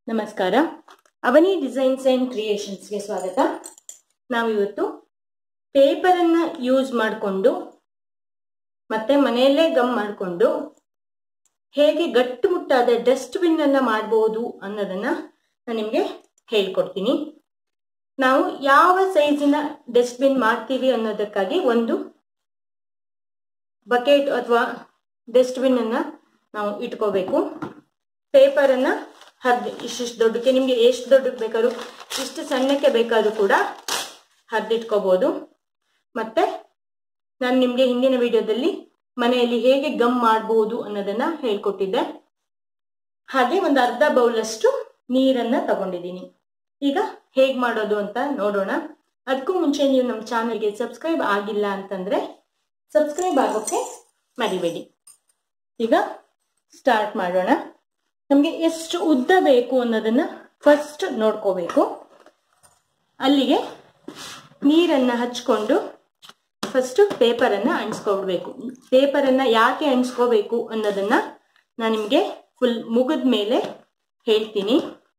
ನಮಸ್ಕಾರ ಅವನಿ designs and ಕ್ರಿಯೇಷನ್ಸ್ಗೆ ಸ್ವಾಗತ ನಾವಿವತ್ತು ಪೇಪರನ್ನು ಯೂಸ್ ಮಾಡಿಕೊಂಡು ಮತ್ತೆ ಮನೆಯಲ್ಲೇ ಗಮ್ ಮಾಡಿಕೊಂಡು ಹೇಗೆ ಗಟ್ಟುಮುಟ್ಟಾದ ಡಸ್ಟ್ಬಿನ್ ಅನ್ನ ಮಾಡಬಹುದು ಅನ್ನೋದನ್ನ ನಾನು ನಿಮಗೆ ಹೇಳ್ಕೊಡ್ತೀನಿ ನಾವು ಯಾವ ಸೈಜಿನ ಡಸ್ಟ್ಬಿನ್ ಮಾಡ್ತೀವಿ ಅನ್ನೋದಕ್ಕಾಗಿ ಒಂದು ಬಕೆಟ್ ಅಥವಾ ಡಸ್ಟ್ಬಿನ್ ಅನ್ನ ನಾವು ಇಟ್ಕೋಬೇಕು ಪೇಪರ್ ಅನ್ನ ಹರಿದು ಇಷ್ಟಿಷ್ಟು ದೊಡ್ಡಕ್ಕೆ ನಿಮಗೆ ಎಷ್ಟು ದೊಡ್ಡಕ್ಕೆ ಬೇಕಾದ್ರೂ ಇಷ್ಟು ಸಣ್ಣಕ್ಕೆ ಬೇಕಾದ್ರೂ ಕೂಡ ಹರಿದಿಟ್ಕೋಬಹುದು ಮತ್ತೆ ನಾನು ನಿಮಗೆ ಹಿಂದಿನ ವಿಡಿಯೋದಲ್ಲಿ ಮನೆಯಲ್ಲಿ ಹೇಗೆ ಗಮ್ ಮಾಡಬಹುದು ಅನ್ನೋದನ್ನ ಹೇಳ್ಕೊಟ್ಟಿದ್ದೆ ಹಾಗೆ ಒಂದು ಅರ್ಧ ಬೌಲಷ್ಟು ನೀರನ್ನ ತಗೊಂಡಿದ್ದೀನಿ ಈಗ ಹೇಗೆ ಮಾಡೋದು ಅಂತ ನೋಡೋಣ ಅದಕ್ಕೂ ಮುಂಚೆ ನೀವು ನಮ್ಮ ಚಾನಲ್ಗೆ ಸಬ್ಸ್ಕ್ರೈಬ್ ಆಗಿಲ್ಲ ಅಂತಂದ್ರೆ ಸಬ್ಸ್ಕ್ರೈಬ್ ಆಗೋಕ್ಕೆ ಮರಿಬೇಡಿ ಈಗ ಸ್ಟಾರ್ಟ್ ಮಾಡೋಣ ನಮಗೆ ಎಷ್ಟು ಉದ್ದ ಬೇಕು ಅನ್ನೋದನ್ನ ಫಸ್ಟ್ ನೋಡ್ಕೋಬೇಕು ಅಲ್ಲಿಗೆ ನೀರನ್ನು ಹಚ್ಕೊಂಡು ಫಸ್ಟ್ ಪೇಪರನ್ನು ಅಂಟಿಸ್ಕೊಳ್ಬೇಕು ಪೇಪರನ್ನು ಯಾಕೆ ಅಂಟಿಸ್ಕೋಬೇಕು ಅನ್ನೋದನ್ನ ನಾನು ನಿಮಗೆ ಫುಲ್ ಮುಗಿದ ಮೇಲೆ ಹೇಳ್ತೀನಿ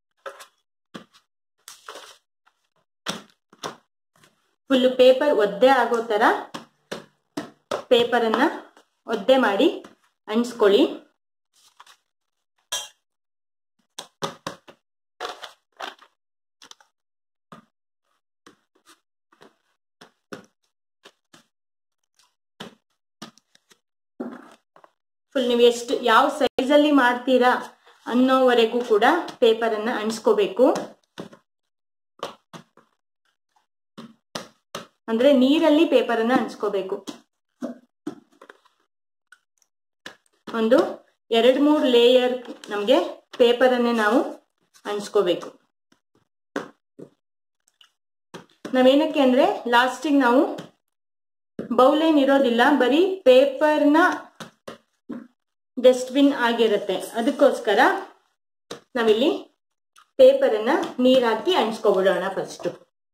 ಫುಲ್ ಪೇಪರ್ ಒದ್ದೆ ಆಗೋ ಥರ ಪೇಪರನ್ನು ಒದ್ದೆ ಮಾಡಿ ಅಂಟಿಸ್ಕೊಳ್ಳಿ ಫುಲ್ ನೀವು ಎಷ್ಟು ಯಾವ ಸೈಜಲ್ಲಿ ಮಾಡ್ತೀರಾ ಅನ್ನೋವರೆಗೂ ಕೂಡ ಪೇಪರನ್ನು ಅಂಟಿಸ್ಕೋಬೇಕು ಅಂದ್ರೆ ನೀರಲ್ಲಿ ಪೇಪರನ್ನು ಅಂಟಿಸ್ಕೋಬೇಕು ಒಂದು ಎರಡು ಮೂರು ಲೇಯರ್ ನಮಗೆ ಪೇಪರನ್ನೇ ನಾವು ಅಂಟಿಸ್ಕೋಬೇಕು ನಾವೇನಕ್ಕೆ ಅಂದ್ರೆ ಲಾಸ್ಟಿಗೆ ನಾವು ಬೌಲ್ ಏನ್ ಇರೋದಿಲ್ಲ ಬರೀ ಪೇಪರ್ನ ಡಸ್ಟ್ಬಿನ್ ಆಗಿರುತ್ತೆ ಅದಕ್ಕೋಸ್ಕರ ನಾವಿಲ್ಲಿ ಪೇಪರನ್ನ ನೀರ್ ಹಾಕಿ ಅಂಟಿಸ್ಕೊಬಿಡೋಣ ಫಸ್ಟ್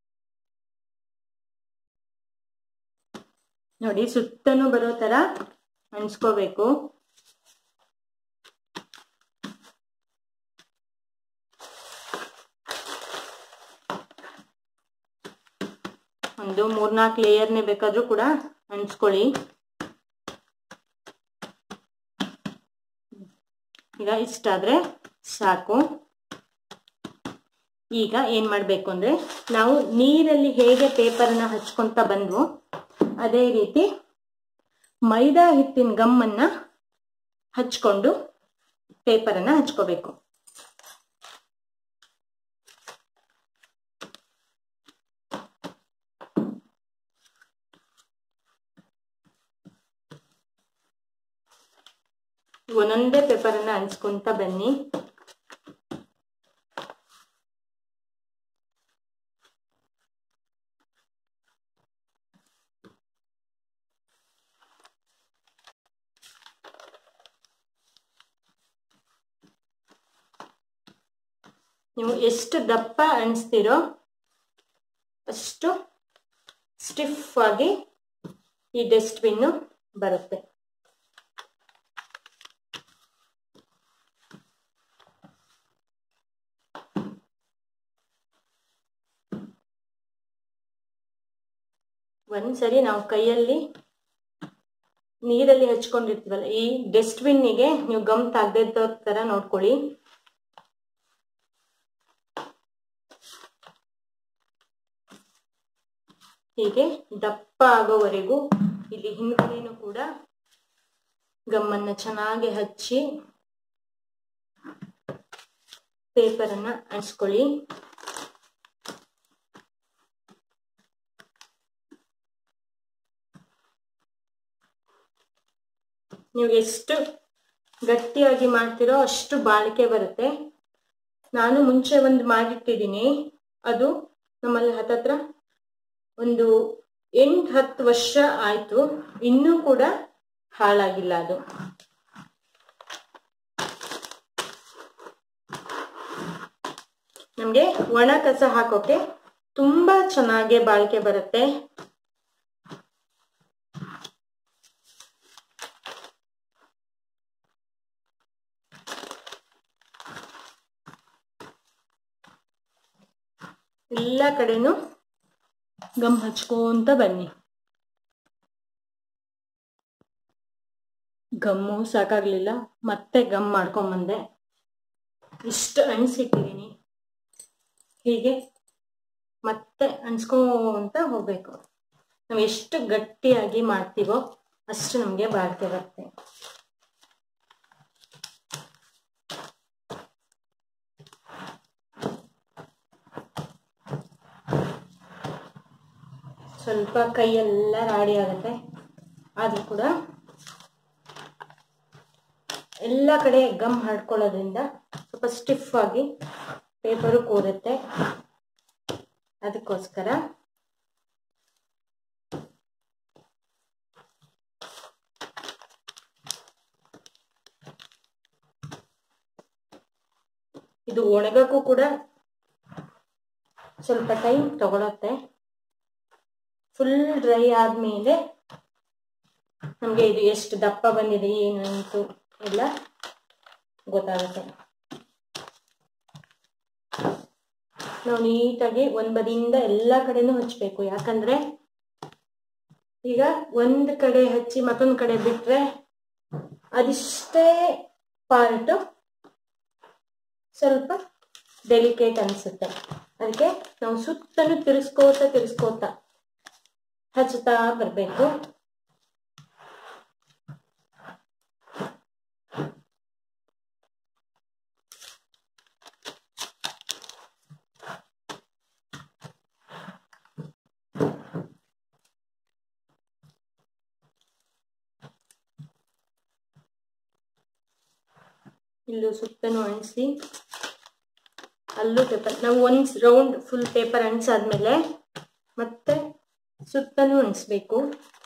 ನೋಡಿ ಸುತ್ತನೂ ಬರೋ ತರ ಅಂಟಿಸ್ಕೋಬೇಕು ಒಂದು ಮೂರ್ನಾಲ್ಕು ಲೇಯರ್ನೇ ಬೇಕಾದ್ರೂ ಕೂಡ ಅಂಟಿಸ್ಕೊಳ್ಳಿ ಈಗ ಇಷ್ಟಾದ್ರೆ ಸಾಕು ಈಗ ಏನ್ ಮಾಡ್ಬೇಕು ಅಂದ್ರೆ ನಾವು ನೀರಲ್ಲಿ ಹೇಗೆ ಪೇಪರ್ನ ಹಚ್ಕೊಂತ ಬಂದ್ವು ಅದೇ ರೀತಿ ಮೈದಾ ಹಿಟ್ಟಿನ ಗಮ್ಮನ್ನ ಹಚ್ಕೊಂಡು ಪೇಪರನ್ನ ಹಚ್ಕೋಬೇಕು ಒಂದೊಂದೇ ಪೇಪರನ್ನ ಹಂಚ್ಕೊಂತ ಬನ್ನಿ ನೀವು ಎಷ್ಟು ದಪ್ಪ ಅಣಿಸ್ತೀರೋ ಅಷ್ಟು ಸ್ಟಿಫ್ ಆಗಿ ಈ ಡಸ್ಟ್ಬಿನ್ನು ಬರುತ್ತೆ ಒಂದ್ಸರಿ ನಾವು ಕೈಯಲ್ಲಿ ನೀರಲ್ಲಿ ಹಚ್ಕೊಂಡಿರ್ತೀವಲ್ಲ ಈ ಡಸ್ಟ್ಬಿನ್ನಿಗೆ ನೀವು ಗಮ್ ತೆಗ್ದಿದ್ದ ತರ ನೋಡ್ಕೊಳ್ಳಿ ಹೀಗೆ ದಪ್ಪ ಆಗೋವರೆಗೂ ಇಲ್ಲಿ ಹಿಂದ್ಗಡೆನೂ ಕೂಡ ಗಮ್ಮನ್ನ ಚೆನ್ನಾಗಿ ಹಚ್ಚಿ ಪೇಪರನ್ನ ಅಂಟಿಸ್ಕೊಳ್ಳಿ ನೀವು ಎಷ್ಟು ಗಟ್ಟಿಯಾಗಿ ಮಾಡ್ತೀರೋ ಅಷ್ಟು ಬಾಳಿಕೆ ಬರುತ್ತೆ ನಾನು ಮುಂಚೆ ಒಂದು ಮಾಡಿಟ್ಟಿದ್ದೀನಿ ಅದು ನಮ್ಮಲ್ಲಿ ಹತ್ತತ್ರ ಒಂದು ಎಂಟು ಹತ್ತು ವರ್ಷ ಆಯ್ತು ಇನ್ನೂ ಕೂಡ ಹಾಳಾಗಿಲ್ಲ ಅದು ನಮಗೆ ಒಣ ಕಸ ಹಾಕೋಕೆ ತುಂಬಾ ಚೆನ್ನಾಗಿ ಬಾಳಿಕೆ ಬರುತ್ತೆ ಎಲ್ಲ ಕಡೆನೂ ಗಮ್ ಹಚ್ಕೊಂತ ಬನ್ನಿ ಗಮ್ಮು ಸಾಕಾಗ್ಲಿಲ್ಲ ಮತ್ತೆ ಗಮ್ ಮಾಡ್ಕೊಂಬಂದೆ ಇಷ್ಟು ಅಣಿಸಿಟ್ಟಿದ್ದೀನಿ ಹೀಗೆ ಮತ್ತೆ ಅಣಿಸ್ಕೊಂತ ಹೋಗ್ಬೇಕು ನಾವು ಎಷ್ಟು ಗಟ್ಟಿಯಾಗಿ ಮಾಡ್ತೀವೋ ಅಷ್ಟು ನಮಗೆ ಬಾಳ್ಕೆ ಬರುತ್ತೆ ಸ್ವಲ್ಪ ಕೈಯೆಲ್ಲ ರಾಡಿ ಆಗುತ್ತೆ ಆದರೂ ಕೂಡ ಎಲ್ಲ ಕಡೆ ಗಮ್ ಹಾಡ್ಕೊಳ್ಳೋದ್ರಿಂದ ಸ್ವಲ್ಪ ಸ್ಟಿಫ್ ಆಗಿ ಪೇಪರು ಕೂರುತ್ತೆ ಅದಕ್ಕೋಸ್ಕರ ಇದು ಒಣಗಕ್ಕೂ ಕೂಡ ಸ್ವಲ್ಪ ಟೈಮ್ ತಗೊಳತ್ತೆ ಫುಲ್ ಡ್ರೈ ಆದ್ಮೇಲೆ ನಮಗೆ ಇದು ಎಷ್ಟು ದಪ್ಪ ಬಂದಿದೆ ಏನು ಅಂತು ಎಲ್ಲ ಗೊತ್ತಾಗುತ್ತೆ ನಾವು ನೀಟಾಗಿ ಒಂದ್ ಬದಿಯಿಂದ ಎಲ್ಲ ಕಡೆನೂ ಹಚ್ಚಬೇಕು ಯಾಕಂದ್ರೆ ಈಗ ಒಂದ್ ಕಡೆ ಹಚ್ಚಿ ಮತ್ತೊಂದ್ ಕಡೆ ಬಿಟ್ರೆ ಅದಿಷ್ಟೇ ಪಾರ್ಟ್ ಸ್ವಲ್ಪ ಡೆಲಿಕೇಟ್ ಅನ್ಸುತ್ತೆ ಅದಕ್ಕೆ ನಾವು ಸುತ್ತಲೂ ತಿರ್ಸ್ಕೋತ ತಿರ್ಸ್ಕೋತ ಹಚ್ಚುತ್ತಾ ಬರಬೇಕು ಇಲ್ಲೂ ಸುತ್ತನೂ ಅಣಿಸಿ ಅಲ್ಲೂ ಪೇಪರ್ ನಾವು ಒಂದು ರೌಂಡ್ ಫುಲ್ ಪೇಪರ್ ಅಣಿಸಾದ್ಮೇಲೆ ಮತ್ತೆ ಸುತ್ತನೂ ಅಣಿಸ್ಬೇಕು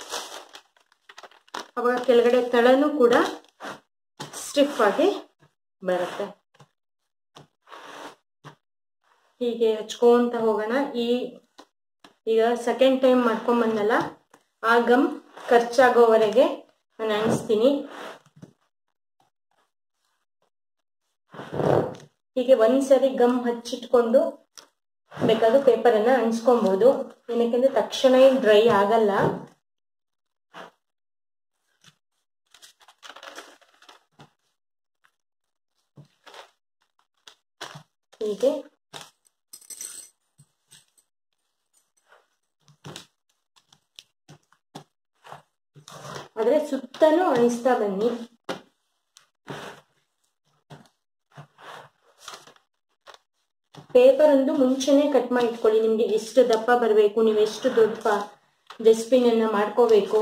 ಅವಾಗ ಕೆಳಗಡೆ ತಳನೂ ಕೂಡ ಸ್ಟಿಫ್ ಆಗಿ ಬರುತ್ತೆ ಹೀಗೆ ಹಚ್ಕೊಂತ ಹೋಗೋಣ ಈ ಈಗ ಸೆಕೆಂಡ್ ಟೈಮ್ ಮಾಡ್ಕೊಂಬಂದಲ್ಲ ಆ ಗಮ್ ಖರ್ಚಾಗೋವರೆಗೆ ನಾನು ಅಣಿಸ್ತೀನಿ ಹೀಗೆ ಒಂದ್ಸರಿ ಗಮ್ ಹಚ್ಚಿಟ್ಕೊಂಡು ಬೇಕಾದ್ರೂ ಪೇಪರನ್ನ ಅಣಿಸ್ಕೊಬಹುದು ಏನಕ್ಕೆಂದ್ರೆ ತಕ್ಷಣ ಏನು ಡ್ರೈ ಆಗಲ್ಲ ಹೀಗೆ ಆದ್ರೆ ಸುತ್ತಲೂ ಅಣಿಸ್ತಾ ಬನ್ನಿ ಪೇಪರ್ ಒಂದು ಮುಂಚೆನೆ ಕಟ್ ಮಾಡಿ ಇಟ್ಕೊಳ್ಳಿ ನಿಮ್ಗೆ ಎಷ್ಟು ದಪ್ಪ ಬರಬೇಕು ನೀವು ಎಷ್ಟು ದೊಡ್ಡ ಡಸ್ಟ್ಬಿನ್ ಅನ್ನ ಮಾಡ್ಕೋಬೇಕು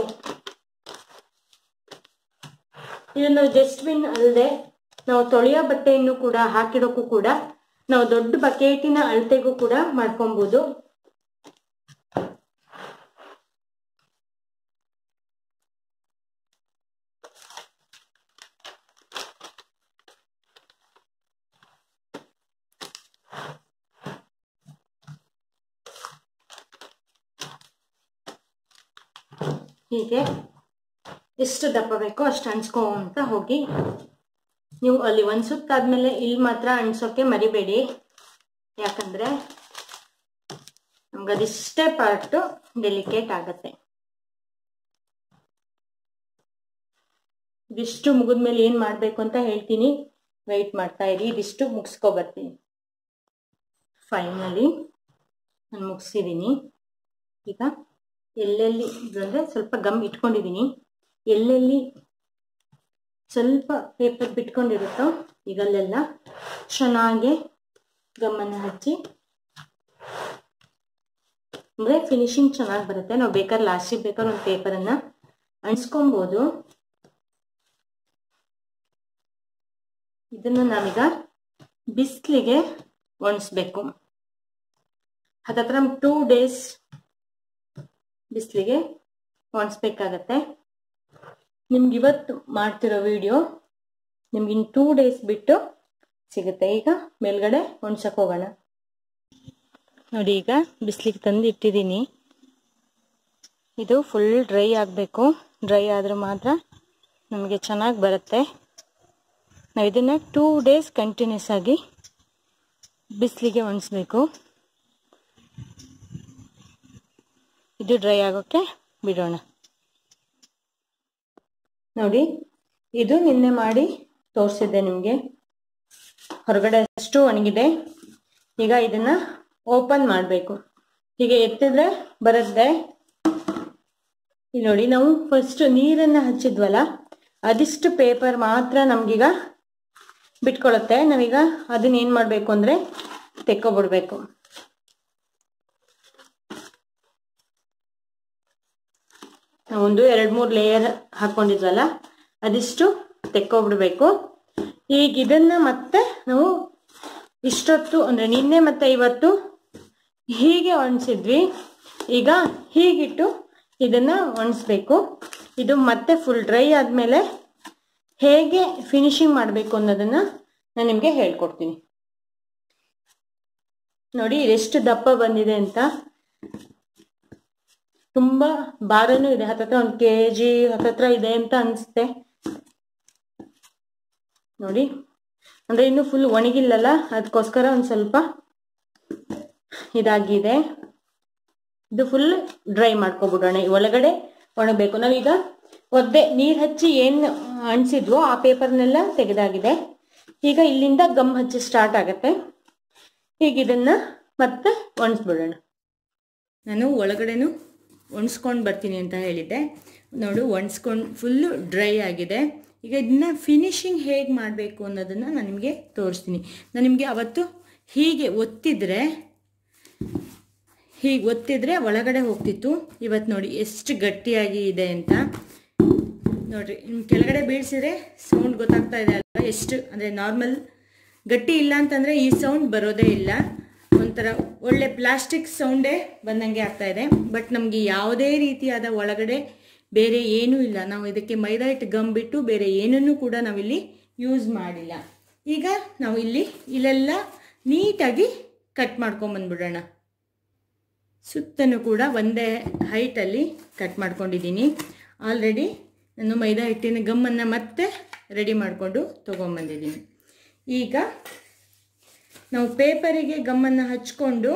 ಇದನ್ನು ಡಸ್ಟ್ಬಿನ್ ಅಲ್ಲದೆ ನಾವು ತೊಳೆಯೋ ಬಟ್ಟೆಯನ್ನು ಕೂಡ ಹಾಕಿಡೋಕ್ಕೂ ಕೂಡ ನಾವು ದೊಡ್ಡ ಬಕೆಟಿನ ಅಳತೆಗೂ ಕೂಡ ಮಾಡ್ಕೊಬಹುದು ಹೀಗೆ ಎಷ್ಟು ದಪ್ಪ ಬೇಕೋ ಅಷ್ಟು ಅನ್ಸ್ಕೊಂತ ಹೋಗಿ ನೀವು ಅಲ್ಲಿ ಒಂದು ಸುತ್ತಾದ್ಮೇಲೆ ಇಲ್ಲಿ ಮಾತ್ರ ಅಣಿಸೋಕೆ ಮರಿಬೇಡಿ ಯಾಕಂದ್ರೆ ನಮ್ಗೆ ಅದಿಷ್ಟೇ ಪಾರ್ಟು ಡೆಲಿಕೇಟ್ ಆಗತ್ತೆ ಇದಿಷ್ಟು ಮುಗಿದ್ಮೇಲೆ ಏನು ಮಾಡಬೇಕು ಅಂತ ಹೇಳ್ತೀನಿ ವೆಯ್ಟ್ ಮಾಡ್ತಾ ಇರಿ ಇದಿಷ್ಟು ಮುಗಿಸ್ಕೊ ಬರ್ತೀನಿ ಫೈನಲಿ ನಾನು ಮುಗಿಸಿದ್ದೀನಿ ಈಗ ಎಲ್ಲೆಲ್ಲಿ ಅಂದರೆ ಸ್ವಲ್ಪ ಗಮ್ ಇಟ್ಕೊಂಡಿದ್ದೀನಿ ಎಲ್ಲೆಲ್ಲಿ ಸ್ವಲ್ಪ ಪೇಪರ್ ಬಿಟ್ಕೊಂಡಿರುತ್ತೋ ಈಗಲ್ಲೆಲ್ಲ ಚೆನ್ನಾಗಿ ಗಮ್ಮನ್ನು ಹಚ್ಚಿ ಅಂದರೆ ಫಿನಿಶಿಂಗ್ ಚೆನ್ನಾಗಿ ಬರುತ್ತೆ ನಾವು ಬೇಕಾದ್ರೆ ಲಾಸ್ಟಿಗೆ ಬೇಕಾದ್ರೆ ಒಂದು ಪೇಪರನ್ನು ಅಣಿಸ್ಕೊಬೋದು ಇದನ್ನು ನಾವೀಗ ಬಿಸಿಲಿಗೆ ಒಣಸ್ಬೇಕು ಹತ್ತತ್ರ ಟೂ ಡೇಸ್ ಬಿಸಿಲಿಗೆ ಒಣಸ್ಬೇಕಾಗತ್ತೆ ನಿಮ್ಗೆ ಇವತ್ತು ಮಾಡ್ತಿರೋ ವಿಡಿಯೋ ನಿಮ್ಗೆ ಇನ್ನು ಟೂ ಡೇಸ್ ಬಿಟ್ಟು ಸಿಗುತ್ತೆ ಈಗ ಮೇಲ್ಗಡೆ ಒಣಸಕ್ಕೆ ಹೋಗೋಣ ನೋಡಿ ಈಗ ಬಿಸಿಲಿಗೆ ತಂದು ಇಟ್ಟಿದ್ದೀನಿ ಇದು ಫುಲ್ ಡ್ರೈ ಆಗಬೇಕು ಡ್ರೈ ಆದ್ರೆ ಮಾತ್ರ ನಮಗೆ ಚೆನ್ನಾಗಿ ಬರುತ್ತೆ ನಾವು ಇದನ್ನು ಟೂ ಡೇಸ್ ಕಂಟಿನ್ಯೂಸ್ ಆಗಿ ಬಿಸಿಲಿಗೆ ಒಣಸ್ಬೇಕು ಇದು ಡ್ರೈ ಆಗೋಕ್ಕೆ ಬಿಡೋಣ ನೋಡಿ ಇದು ನಿನ್ನೆ ಮಾಡಿ ತೋರಿಸಿದ್ದೆ ನಿಮಗೆ ಹೊರಗಡೆ ಅಷ್ಟು ಒಣಗಿದೆ ಈಗ ಇದನ್ನ ಓಪನ್ ಮಾಡಬೇಕು ಹೀಗೆ ಎತ್ತಿದ್ರೆ ಬರುತ್ತೆ ಇಲ್ಲಿ ನೋಡಿ ನಾವು ಫಸ್ಟ್ ನೀರನ್ನು ಹಚ್ಚಿದ್ವಲ್ಲ ಅದಿಷ್ಟು ಪೇಪರ್ ಮಾತ್ರ ನಮ್ಗೀಗ ಬಿಟ್ಕೊಳ್ಳುತ್ತೆ ನಾವೀಗ ಅದನ್ನ ಏನು ಮಾಡಬೇಕು ಅಂದರೆ ತೆಕ್ಕೊಬಿಡ್ಬೇಕು ನಾವೊಂದು ಎರಡು ಮೂರು ಲೇಯರ್ ಹಾಕ್ಕೊಂಡಿದ್ವಲ್ಲ ಅದಿಷ್ಟು ತೆಕ್ಕೊಬಿಡ್ಬೇಕು ಈಗ ಇದನ್ನ ಮತ್ತೆ ನಾವು ಇಷ್ಟೊತ್ತು ಅಂದರೆ ನಿನ್ನೆ ಮತ್ತೆ ಇವತ್ತು ಹೀಗೆ ಒಣಸಿದ್ವಿ ಈಗ ಹೀಗಿಟ್ಟು ಇದನ್ನ ಒಣಸ್ಬೇಕು ಇದು ಮತ್ತೆ ಫುಲ್ ಡ್ರೈ ಆದಮೇಲೆ ಹೇಗೆ ಫಿನಿಶಿಂಗ್ ಮಾಡಬೇಕು ಅನ್ನೋದನ್ನ ನಾನು ನಿಮಗೆ ಹೇಳ್ಕೊಡ್ತೀನಿ ನೋಡಿ ಎಷ್ಟು ದಪ್ಪ ಬಂದಿದೆ ಅಂತ ತುಂಬಾ ಭಾರನೂ ಇದೆ ಹತ್ತತ್ರ ಒಂದು ಕೆ ಜಿ ಹತ್ತತ್ರ ಇದೆ ಅಂತ ಅನಿಸುತ್ತೆ ನೋಡಿ ಅಂದ್ರೆ ಇನ್ನು ಫುಲ್ ಒಣಗಿಲ್ಲಲ್ಲ ಅದಕ್ಕೋಸ್ಕರ ಒಂದು ಸ್ವಲ್ಪ ಇದಾಗಿದೆ ಇದು ಫುಲ್ ಡ್ರೈ ಮಾಡ್ಕೊಬಿಡೋಣ ಒಳಗಡೆ ಒಣಗಬೇಕು ನಾವೀಗ ಒದ್ದೆ ನೀರು ಹಚ್ಚಿ ಏನು ಅಣಿಸಿದ್ವೋ ಆ ಪೇಪರ್ನೆಲ್ಲ ತೆಗೆದಾಗಿದೆ ಈಗ ಇಲ್ಲಿಂದ ಗಮ್ ಹಚ್ಚಿ ಸ್ಟಾರ್ಟ್ ಆಗುತ್ತೆ ಈಗ ಇದನ್ನ ಮತ್ತೆ ಒಣಸ್ಬಿಡೋಣ ನಾನು ಒಳಗಡೆನು ಒಣಸ್ಕೊಂಡು ಬರ್ತೀನಿ ಅಂತ ಹೇಳಿದ್ದೆ ನೋಡು ಒಣಸ್ಕೊಂಡು ಫುಲ್ಲು ಡ್ರೈ ಆಗಿದೆ ಈಗ ಇದನ್ನ ಫಿನಿಶಿಂಗ್ ಹೇಗೆ ಮಾಡಬೇಕು ಅನ್ನೋದನ್ನು ನಾನು ನಿಮಗೆ ತೋರಿಸ್ತೀನಿ ನಾನು ನಿಮಗೆ ಅವತ್ತು ಹೀಗೆ ಒತ್ತಿದ್ರೆ ಹೀಗೆ ಒತ್ತಿದ್ರೆ ಒಳಗಡೆ ಹೋಗ್ತಿತ್ತು ಇವತ್ತು ನೋಡಿ ಎಷ್ಟು ಗಟ್ಟಿಯಾಗಿ ಇದೆ ಅಂತ ನೋಡ್ರಿ ನಿಮ್ ಕೆಳಗಡೆ ಬೀಳ್ಸಿದ್ರೆ ಸೌಂಡ್ ಗೊತ್ತಾಗ್ತಾ ಇದೆ ಅಲ್ವಾ ಎಷ್ಟು ಅಂದರೆ ನಾರ್ಮಲ್ ಗಟ್ಟಿ ಇಲ್ಲ ಅಂತಂದರೆ ಈ ಸೌಂಡ್ ಬರೋದೇ ಇಲ್ಲ ಒಂಥರ ಒಳ್ಳೆ ಪ್ಲಾಸ್ಟಿಕ್ ಸೌಂಡೇ ಬಂದಂಗೆ ಆಗ್ತಾ ಇದೆ ಬಟ್ ನಮಗೆ ಯಾವುದೇ ರೀತಿಯಾದ ಒಳಗಡೆ ಬೇರೆ ಏನೂ ಇಲ್ಲ ನಾವು ಇದಕ್ಕೆ ಮೈದಾ ಹಿಟ್ಟು ಗಮ್ ಬಿಟ್ಟು ಬೇರೆ ಏನನ್ನೂ ಕೂಡ ನಾವಿಲ್ಲಿ ಯೂಸ್ ಮಾಡಿಲ್ಲ ಈಗ ನಾವು ಇಲ್ಲಿ ಇಲ್ಲೆಲ್ಲ ನೀಟಾಗಿ ಕಟ್ ಮಾಡ್ಕೊಂಬಂದ್ಬಿಡೋಣ ಸುತ್ತನೂ ಕೂಡ ಒಂದೇ ಹೈಟಲ್ಲಿ ಕಟ್ ಮಾಡ್ಕೊಂಡಿದ್ದೀನಿ ಆಲ್ರೆಡಿ ನಾನು ಮೈದಾ ಹಿಟ್ಟಿನ ಗಮ್ಮನ್ನು ಮತ್ತೆ ರೆಡಿ ಮಾಡಿಕೊಂಡು ತೊಗೊಂಬಂದಿದ್ದೀನಿ ಈಗ ನಾವು ಪೇಪರಿಗೆ ಗಮ್ಮನ್ನು ಹಚ್ಕೊಂಡು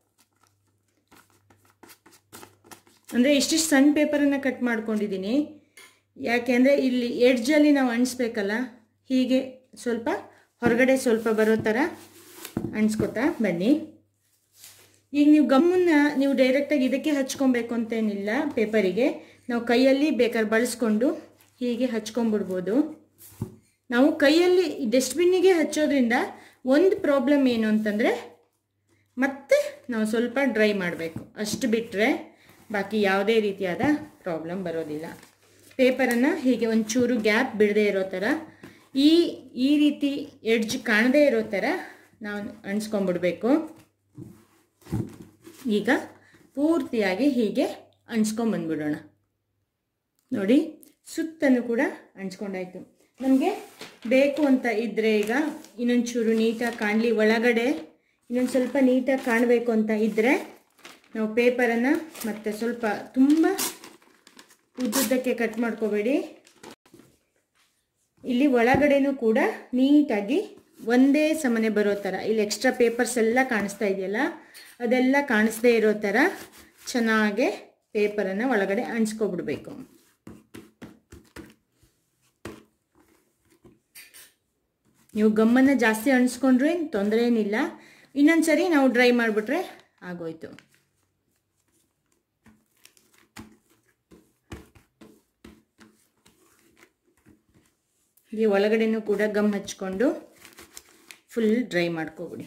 ಅಂದರೆ ಇಷ್ಟಿಷ್ಟು ಸಣ್ಣ ಪೇಪರನ್ನು ಕಟ್ ಮಾಡ್ಕೊಂಡಿದ್ದೀನಿ ಯಾಕೆಂದರೆ ಇಲ್ಲಿ ಎಡ್ಜಲ್ಲಿ ನಾವು ಅಣಿಸ್ಬೇಕಲ್ಲ ಹೀಗೆ ಸ್ವಲ್ಪ ಹೊರಗಡೆ ಸ್ವಲ್ಪ ಬರೋ ಥರ ಅಣಿಸ್ಕೊತಾ ಬನ್ನಿ ಈಗ ನೀವು ಗಮ್ಮನ್ನ ನೀವು ಡೈರೆಕ್ಟಾಗಿ ಇದಕ್ಕೆ ಹಚ್ಕೊಬೇಕು ಅಂತೇನಿಲ್ಲ ಪೇಪರಿಗೆ ನಾವು ಕೈಯಲ್ಲಿ ಬೇಕಾದ್ರೆ ಬಳಸ್ಕೊಂಡು ಹೀಗೆ ಹಚ್ಕೊಂಡ್ಬಿಡ್ಬೋದು ನಾವು ಕೈಯಲ್ಲಿ ಡಸ್ಟ್ಬಿನ್ನಿಗೆ ಹಚ್ಚೋದ್ರಿಂದ ಒಂದು ಪ್ರಾಬ್ಲಮ್ ಏನು ಅಂತಂದರೆ ಮತ್ತೆ ನಾವು ಸ್ವಲ್ಪ ಡ್ರೈ ಮಾಡಬೇಕು ಅಷ್ಟು ಬಿಟ್ಟರೆ ಬಾಕಿ ಯಾವುದೇ ರೀತಿಯಾದ ಪ್ರಾಬ್ಲಮ್ ಬರೋದಿಲ್ಲ ಪೇಪರನ್ನು ಹೀಗೆ ಒಂಚೂರು ಗ್ಯಾಪ್ ಬಿಡದೇ ಇರೋ ಥರ ಈ ಈ ರೀತಿ ಎಡ್ಜ್ ಕಾಣದೇ ಇರೋ ಥರ ನಾವು ಅಣಿಸ್ಕೊಂಡ್ಬಿಡ್ಬೇಕು ಈಗ ಪೂರ್ತಿಯಾಗಿ ಹೀಗೆ ಅಂಚ್ಕೊಂಬಂದ್ಬಿಡೋಣ ನೋಡಿ ಸುತ್ತನೂ ಕೂಡ ಅಂಚ್ಕೊಂಡಾಯ್ತು ನಮಗೆ ಬೇಕು ಅಂತ ಇದ್ದರೆ ಈಗ ಇನ್ನೊಂಚೂರು ನೀಟಾಗಿ ಕಾಣಲಿ ಒಳಗಡೆ ಇನ್ನೊಂದು ಸ್ವಲ್ಪ ನೀಟಾಗಿ ಕಾಣಬೇಕು ಅಂತ ಇದ್ದರೆ ನಾವು ಪೇಪರನ್ನು ಮತ್ತೆ ಸ್ವಲ್ಪ ತುಂಬ ಉದ್ದುದ್ದಕ್ಕೆ ಕಟ್ ಮಾಡ್ಕೋಬೇಡಿ ಇಲ್ಲಿ ಒಳಗಡೆನೂ ಕೂಡ ನೀಟಾಗಿ ಒಂದೇ ಸಮನೆ ಬರೋ ಥರ ಇಲ್ಲಿ ಎಕ್ಸ್ಟ್ರಾ ಪೇಪರ್ಸ್ ಎಲ್ಲ ಕಾಣಿಸ್ತಾ ಇದೆಯಲ್ಲ ಅದೆಲ್ಲ ಕಾಣಿಸ್ದೇ ಇರೋ ಥರ ಚೆನ್ನಾಗೆ ಪೇಪರನ್ನು ಒಳಗಡೆ ಅಂಚ್ಕೊಬಿಡ್ಬೇಕು ನೀವು ಗಮ್ಮನ್ನು ಜಾಸ್ತಿ ಅಣಿಸ್ಕೊಂಡ್ರೆ ತೊಂದರೆ ಏನಿಲ್ಲ ಇನ್ನೊಂದು ಸರಿ ನಾವು ಡ್ರೈ ಮಾಡಿಬಿಟ್ರೆ ಆಗೋಯ್ತು ಈ ಒಳಗಡೆನೂ ಕೂಡ ಗಮ್ ಹಚ್ಕೊಂಡು ಫುಲ್ ಡ್ರೈ ಮಾಡ್ಕೊಬಿಡಿ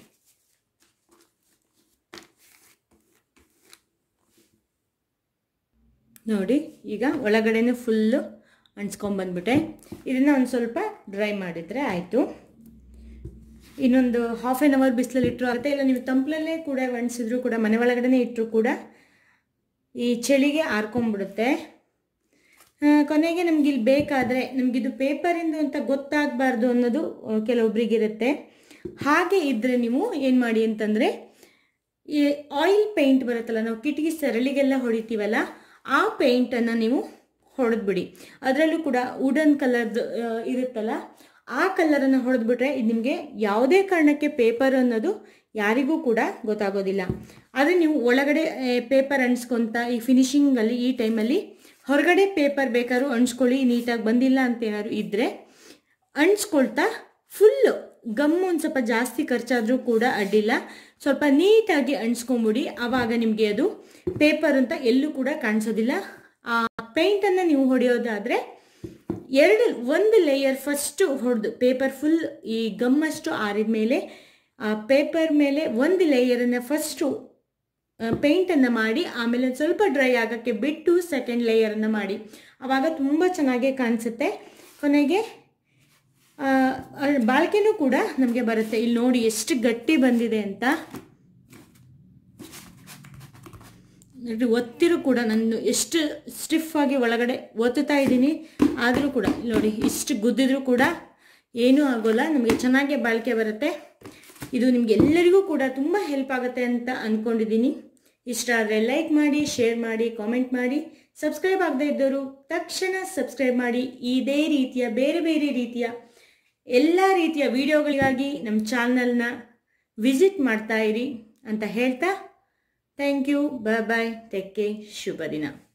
ನೋಡಿ ಈಗ ಒಳಗಡೆನೂ ಫುಲ್ಲು ಅಂಚ್ಕೊಂಬಂದ್ಬಿಟ್ಟೆ ಇದನ್ನು ಒಂದು ಸ್ವಲ್ಪ ಡ್ರೈ ಮಾಡಿದರೆ ಆಯಿತು ಇನ್ನೊಂದು ಹಾಫ್ ಆನ್ ಅವರ್ ಬಿಸಿಲಲ್ಲಿ ಇಟ್ಟರು ಆಗುತ್ತೆ ಇಲ್ಲ ನೀವು ತಂಪ್ಲಲ್ಲೇ ಕೂಡ ಒಣಸಿದ್ರು ಕೂಡ ಮನೆ ಒಳಗಡೆ ಇಟ್ಟರು ಕೂಡ ಈ ಚಳಿಗೆ ಆರ್ಕೊಂಡ್ಬಿಡುತ್ತೆ ಆ, ಕೊನೆಗೆ ನಮ್ಗೆ ಇಲ್ಲಿ ಬೇಕಾದರೆ ನಮಗಿದು ಪೇಪರಿಂದು ಅಂತ ಗೊತ್ತಾಗಬಾರ್ದು ಅನ್ನೋದು ಆ, ಕೆಲವೊಬ್ರಿಗಿರುತ್ತೆ ಹಾಗೆ ಇದ್ದರೆ ನೀವು ಏನು ಮಾಡಿ ಅಂತಂದರೆ ಈ ಆಯಿಲ್ ಪೇಂಟ್ ಬರುತ್ತಲ್ಲ ನಾವು ಕಿಟಕಿ ಸರಳಿಗೆಲ್ಲ ಹೊಡಿತೀವಲ್ಲ ಆ ಪೇಂಟನ್ನು ನೀವು ಹೊಡೆದ್ಬಿಡಿ ಅದರಲ್ಲೂ ಕೂಡ ವುಡನ್ ಕಲರ್ದು ಇರುತ್ತಲ್ಲ ಆ ಕಲರನ್ನು ಹೊಡೆದ್ಬಿಟ್ರೆ ಇದು ನಿಮಗೆ ಯಾವುದೇ ಕಾರಣಕ್ಕೆ ಪೇಪರ್ ಅನ್ನೋದು ಯಾರಿಗೂ ಕೂಡ ಗೊತ್ತಾಗೋದಿಲ್ಲ ಆದರೆ ನೀವು ಒಳಗಡೆ ಪೇಪರ್ ಅಂಟಿಸ್ಕೊಂತ ಈ ಫಿನಿಶಿಂಗಲ್ಲಿ ಈ ಟೈಮಲ್ಲಿ ಹೊರಗಡೆ ಪೇಪರ್ ಬೇಕಾದ್ರೂ ಅಂಟಿಸ್ಕೊಳ್ಳಿ ನೀಟಾಗಿ ಬಂದಿಲ್ಲ ಅಂತ ಏನಾದ್ರು ಇದ್ದರೆ ಅಂಟಿಸ್ಕೊಳ್ತಾ ಫುಲ್ಲು ಗಮ್ಮು ಒಂದು ಸ್ವಲ್ಪ ಜಾಸ್ತಿ ಖರ್ಚಾದರೂ ಕೂಡ ಅಡ್ಡಿಲ್ಲ ಸ್ವಲ್ಪ ನೀಟಾಗಿ ಅಂಟಿಸ್ಕೊಂಬಿಡಿ ಆವಾಗ ನಿಮಗೆ ಅದು ಪೇಪರ್ ಅಂತ ಎಲ್ಲೂ ಕೂಡ ಕಾಣಿಸೋದಿಲ್ಲ ಆ ಪೇಂಟನ್ನು ನೀವು ಹೊಡೆಯೋದಾದರೆ ಎರಡು ಒಂದು ಲೇಯರ್ ಫಸ್ಟು ಹೊಡೆದು ಪೇಪರ್ ಫುಲ್ ಈ ಗಮ್ಮಷ್ಟು ಆರಿದ ಮೇಲೆ ಆ ಪೇಪರ್ ಮೇಲೆ ಒಂದು ಲೇಯರನ್ನು ಫಸ್ಟು ಪೇಂಟನ್ನು ಮಾಡಿ ಆಮೇಲೆ ಒಂದು ಸ್ವಲ್ಪ ಡ್ರೈ ಆಗೋಕ್ಕೆ ಬಿಟ್ಟು ಸೆಕೆಂಡ್ ಲೇಯರನ್ನು ಮಾಡಿ ಆವಾಗ ತುಂಬ ಚೆನ್ನಾಗಿ ಕಾಣಿಸುತ್ತೆ ಕೊನೆಗೆ ಆ, ಆ ಬಾಳಿಕೆನೂ ಕೂಡ ನಮಗೆ ಬರುತ್ತೆ ಇಲ್ಲಿ ನೋಡಿ ಎಷ್ಟು ಗಟ್ಟಿ ಬಂದಿದೆ ಅಂತ ನೋಡಿ ಒತ್ತಿರೂ ಕೂಡ ನಾನು ಎಷ್ಟು ಸ್ಟಿಫ್ ಆಗಿ ಒಳಗಡೆ ಒತ್ತುತ್ತಾ ಇದ್ದೀನಿ ಆದರೂ ಕೂಡ ಇಲ್ಲಿ ನೋಡಿ ಇಷ್ಟು ಗುದ್ದಿದ್ರೂ ಕೂಡ ಏನೂ ಆಗೋಲ್ಲ ನಮಗೆ ಚೆನ್ನಾಗಿ ಬಾಳಿಕೆ ಬರುತ್ತೆ ಇದು ನಿಮ್ಗೆ ಎಲ್ಲರಿಗೂ ಕೂಡ ತುಂಬ ಹೆಲ್ಪ್ ಆಗುತ್ತೆ ಅಂತ ಅಂದ್ಕೊಂಡಿದ್ದೀನಿ ಇಷ್ಟ ಆದರೆ ಲೈಕ್ ಮಾಡಿ ಶೇರ್ ಮಾಡಿ ಕಾಮೆಂಟ್ ಮಾಡಿ ಸಬ್ಸ್ಕ್ರೈಬ್ ಆಗದೇ ಇದ್ದವರು ತಕ್ಷಣ ಸಬ್ಸ್ಕ್ರೈಬ್ ಮಾಡಿ ಇದೇ ರೀತಿಯ ಬೇರೆ ಬೇರೆ ರೀತಿಯ ಎಲ್ಲ ರೀತಿಯ ವಿಡಿಯೋಗಳಿಗಾಗಿ ನಮ್ಮ ಚಾನಲ್ನ ವಿಸಿಟ್ ಮಾಡ್ತಾ ಇರಿ ಅಂತ ಹೇಳ್ತಾ thank you bye bye take care ಶುಭ ದಿನ